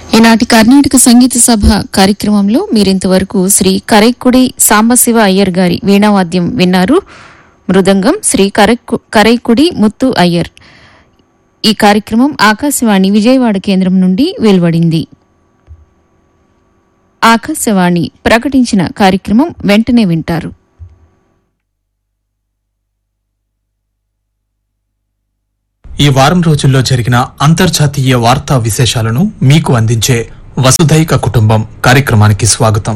ఈనాటి కర్ణాటక సంగీత సభ కార్యక్రమంలో మీరింతవరకు శ్రీ కరైక్కుడి సాంబశివ అయ్యర్ గారి వీణావాద్యం విన్నారు మృదంగం శ్రీ కరైక్కు- కరైక్కుడి ముత్తు అయ్యర్ ఈ కార్యక్రమం ఆకాశవాణి విజయవాడ కేంద్రం నుండి వెలువడింది ఆకాశవాణి ప్రకటించిన కార్యక్రమం వెంటనే వింటారు ఈ వారం రోజుల్లో జరిగిన అంతర్జాతీయ వార్తా విశేషాలను మీకు అందించే వసుధైక కుటుంబం కార్యక్రమానికి స్వాగతం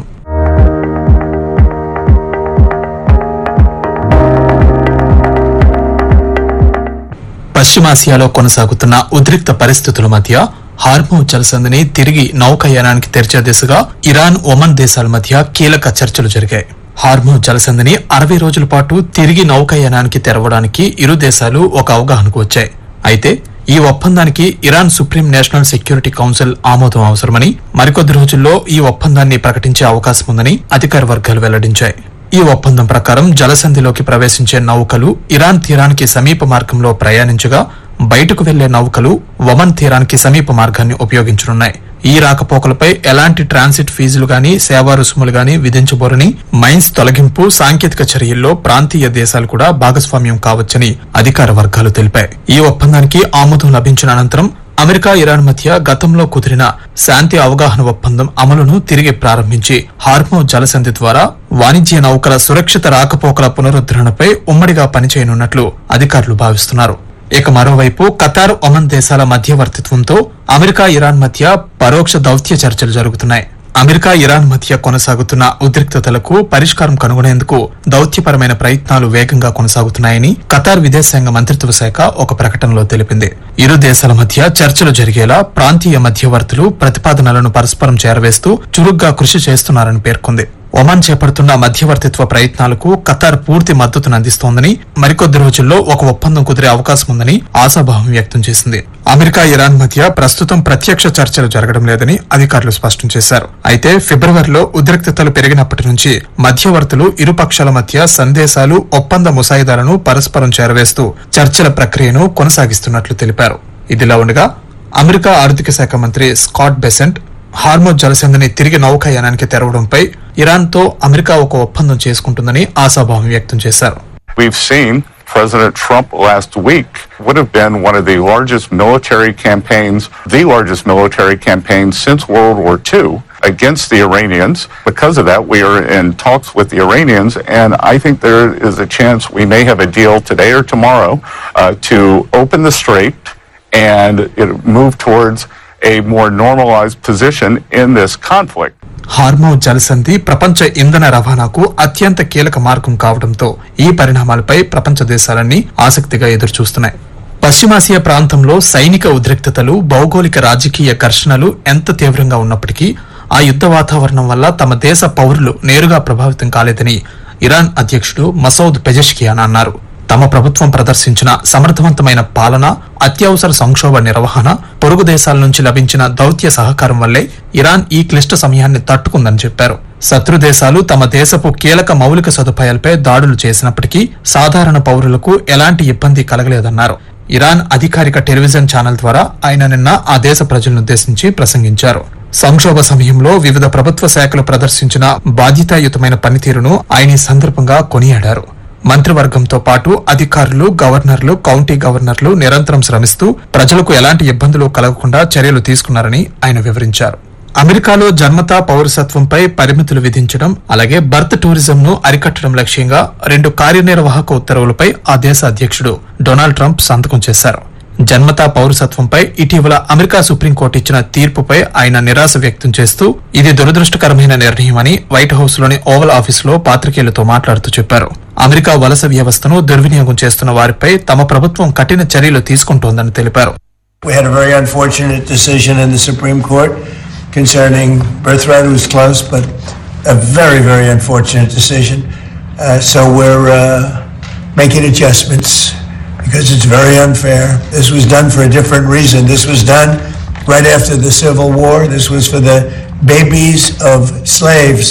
పశ్చిమాసియాలో కొనసాగుతున్న ఉద్రిక్త పరిస్థితుల మధ్య హార్మో జలసంధిని తిరిగి నౌకాయానానికి తెరిచే దిశగా ఇరాన్ ఒమన్ దేశాల మధ్య కీలక చర్చలు జరిగాయి హార్మో జలసంధిని అరవై రోజుల పాటు తిరిగి నౌకాయానానికి తెరవడానికి ఇరు దేశాలు ఒక అవగాహనకు వచ్చాయి అయితే ఈ ఒప్పందానికి Iran supreme national security council ఆమోదం అవసరమని మరికొద్ది రోజుల్లో ఈ ఒప్పందాన్ని ప్రకటించే అవకాశం ఉందని అధికార వర్గాలు వెల్లడించాయి ఈ ఒప్పందం ప్రకారం జలసంధిలోకి ప్రవేశించే నౌకలు ఇరాన్ తీరానికి సమీప మార్గంలో ప్రయాణించగా బయటకు వెళ్లే నౌకలు ఒమన్ తీరానికి సమీప మార్గాన్ని ఉపయోగించనున్నాయి ఈ రాకపోకలపై ఎలాంటి ట్రాన్సిట్ ఫీజులు గాని సేవా రుసుములు గాని విధించబోరని మైన్స్ తొలగింపు సాంకేతిక చర్యల్లో ప్రాంతీయ దేశాలు కూడా భాగస్వామ్యం కావచ్చని అధికార వర్గాలు తెలిపాయి ఈ ఒప్పందానికి ఆమోదం లభించిన అనంతరం అమెరికా ఇరాన్ మధ్య గతంలో కుదిరిన శాంతి అవగాహన ఒప్పందం అమలును తిరిగి ప్రారంభించి హార్మో జలసంధి ద్వారా వాణిజ్య నౌకల సురక్షిత రాకపోకల పునరుద్ధరణపై ఉమ్మడిగా పనిచేయనున్నట్లు అధికారులు భావిస్తున్నారు ఇక మరోవైపు ఖతార్ ఒమన్ దేశాల మధ్యవర్తిత్వంతో అమెరికా ఇరాన్ మధ్య పరోక్ష దౌత్య చర్చలు జరుగుతున్నాయి అమెరికా ఇరాన్ మధ్య కొనసాగుతున్న ఉద్రిక్తతలకు పరిష్కారం కనుగొనేందుకు దౌత్యపరమైన ప్రయత్నాలు వేగంగా కొనసాగుతున్నాయని ఖతార్ విదేశాంగ మంత్రిత్వ శాఖ ఒక ప్రకటనలో తెలిపింది ఇరు దేశాల మధ్య చర్చలు జరిగేలా ప్రాంతీయ మధ్యవర్తులు ప్రతిపాదనలను పరస్పరం చేరవేస్తూ చురుగ్గా కృషి చేస్తున్నారని పేర్కొంది ఒమాన్ చేపడుతున్న మధ్యవర్తిత్వ ప్రయత్నాలకు ఖతార్ పూర్తి మద్దతును అందిస్తోందని మరికొద్ది రోజుల్లో ఒక ఒప్పందం కుదిరే అవకాశం ఉందని ఆశాభావం వ్యక్తం చేసింది అమెరికా ఇరాన్ మధ్య ప్రస్తుతం ప్రత్యక్ష చర్చలు జరగడం లేదని అధికారులు స్పష్టం చేశారు అయితే ఫిబ్రవరిలో ఉద్రిక్తతలు పెరిగినప్పటి నుంచి మధ్యవర్తులు ఇరు పక్షాల మధ్య సందేశాలు ఒప్పంద ముసాయిదాలను పరస్పరం చేరవేస్తూ చర్చల ప్రక్రియను కొనసాగిస్తున్నట్లు తెలిపారు ఇదిలా ఉండగా అమెరికా ఆర్థిక శాఖ మంత్రి స్కాట్ బెసెంట్ హార్మోజ్ జలసంధిని తిరిగి నౌకాయానానికి తెరవడంపై ఇరాన్తో అమెరికా ఒక ఒప్పందం చేసుకుంటుందని ఆశాభావం వ్యక్తం చేశారు We've seen President Trump last week would have been one of the largest military campaigns, the largest military campaign since World War II against the Iranians. Because of that, we are in talks with the Iranians, and I think there is a chance we may have a deal today or tomorrow uh, to open the strait and it move towards a more normalized position in this conflict. హార్మో జలసంధి ప్రపంచ ఇంధన రవాణాకు అత్యంత కీలక మార్గం కావడంతో ఈ పరిణామాలపై ప్రపంచ దేశాలన్నీ ఆసక్తిగా ఎదురుచూస్తున్నాయి పశ్చిమాసియా ప్రాంతంలో సైనిక ఉద్రిక్తతలు భౌగోళిక రాజకీయ ఘర్షణలు ఎంత తీవ్రంగా ఉన్నప్పటికీ ఆ యుద్ధ వాతావరణం వల్ల తమ దేశ పౌరులు నేరుగా ప్రభావితం కాలేదని ఇరాన్ అధ్యక్షుడు మసౌద్ పెజెష్కియాన్ అన్నారు తమ ప్రభుత్వం ప్రదర్శించిన సమర్థవంతమైన పాలన అత్యవసర సంక్షోభ నిర్వహణ పొరుగు దేశాల నుంచి లభించిన దౌత్య సహకారం వల్లే ఇరాన్ ఈ క్లిష్ట సమయాన్ని తట్టుకుందని చెప్పారు శత్రు దేశాలు తమ దేశపు కీలక మౌలిక సదుపాయాలపై దాడులు చేసినప్పటికీ సాధారణ పౌరులకు ఎలాంటి ఇబ్బంది కలగలేదన్నారు ఇరాన్ అధికారిక టెలివిజన్ ఛానల్ ద్వారా ఆయన నిన్న ఆ దేశ ప్రజలనుద్దేశించి ప్రసంగించారు సంక్షోభ సమయంలో వివిధ ప్రభుత్వ శాఖలు ప్రదర్శించిన బాధ్యతాయుతమైన పనితీరును ఆయన ఈ సందర్భంగా కొనియాడారు మంత్రివర్గంతో పాటు అధికారులు గవర్నర్లు కౌంటీ గవర్నర్లు నిరంతరం శ్రమిస్తూ ప్రజలకు ఎలాంటి ఇబ్బందులు కలగకుండా చర్యలు తీసుకున్నారని ఆయన వివరించారు అమెరికాలో జన్మతా పౌరసత్వంపై పరిమితులు విధించడం అలాగే బర్త్ టూరిజం ను అరికట్టడం లక్ష్యంగా రెండు కార్యనిర్వాహక ఉత్తర్వులపై ఆ దేశ అధ్యక్షుడు డొనాల్డ్ ట్రంప్ సంతకం చేశారు జన్మతా పౌరసత్వంపై ఇటీవల అమెరికా సుప్రీంకోర్టు ఇచ్చిన తీర్పుపై ఆయన నిరాశ వ్యక్తం చేస్తూ ఇది దురదృష్టకరమైన నిర్ణయమని వైట్ హౌస్ లోని ఓవల్ ఆఫీసులో పాత్రికేయులతో మాట్లాడుతూ చెప్పారు అమెరికా వలస వ్యవస్థను దుర్వినియోగం చేస్తున్న వారిపై తమ ప్రభుత్వం కఠిన చర్యలు తీసుకుంటోందని తెలిపారు We had a very unfortunate decision in the Supreme Court concerning birthright. It was close, but a very, very unfortunate decision. Uh, so we're uh, making adjustments because it's very unfair. This was done for a different reason. This was done right after the Civil War. This was for the babies of slaves.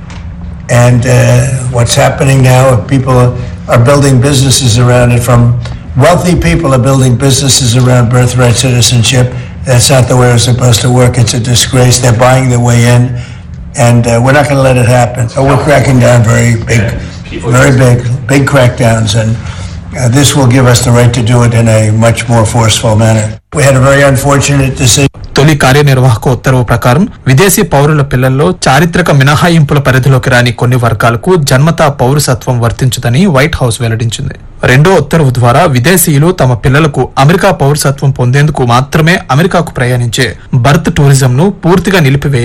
And uh, what's happening now, people are, are building businesses around it from wealthy people are building businesses around birthright citizenship, That's not the way it's supposed to work. It's a disgrace. They're buying their way in, and uh, we're not going to let it happen. So we're cracking down very big, very big, big crackdowns, and uh, this will give us the right to do it in a much more forceful manner. We had a very unfortunate decision. తొలి కార్యనిర్వాహక ఉత్తర్వు ప్రకారం విదేశీ పౌరుల పిల్లల్లో చారిత్రక మినహాయింపుల పరిధిలోకి రాని కొన్ని వర్గాలకు జన్మతా పౌరసత్వం వర్తించదని వైట్ హౌస్ వెల్లడించింది రెండో ఉత్తర్వు ద్వారా విదేశీయులు తమ పిల్లలకు అమెరికా పౌరసత్వం పొందేందుకు మాత్రమే అమెరికాకు ప్రయాణించే బర్త్ టూరిజం ను పూర్తిగా నిలిపివేయాలి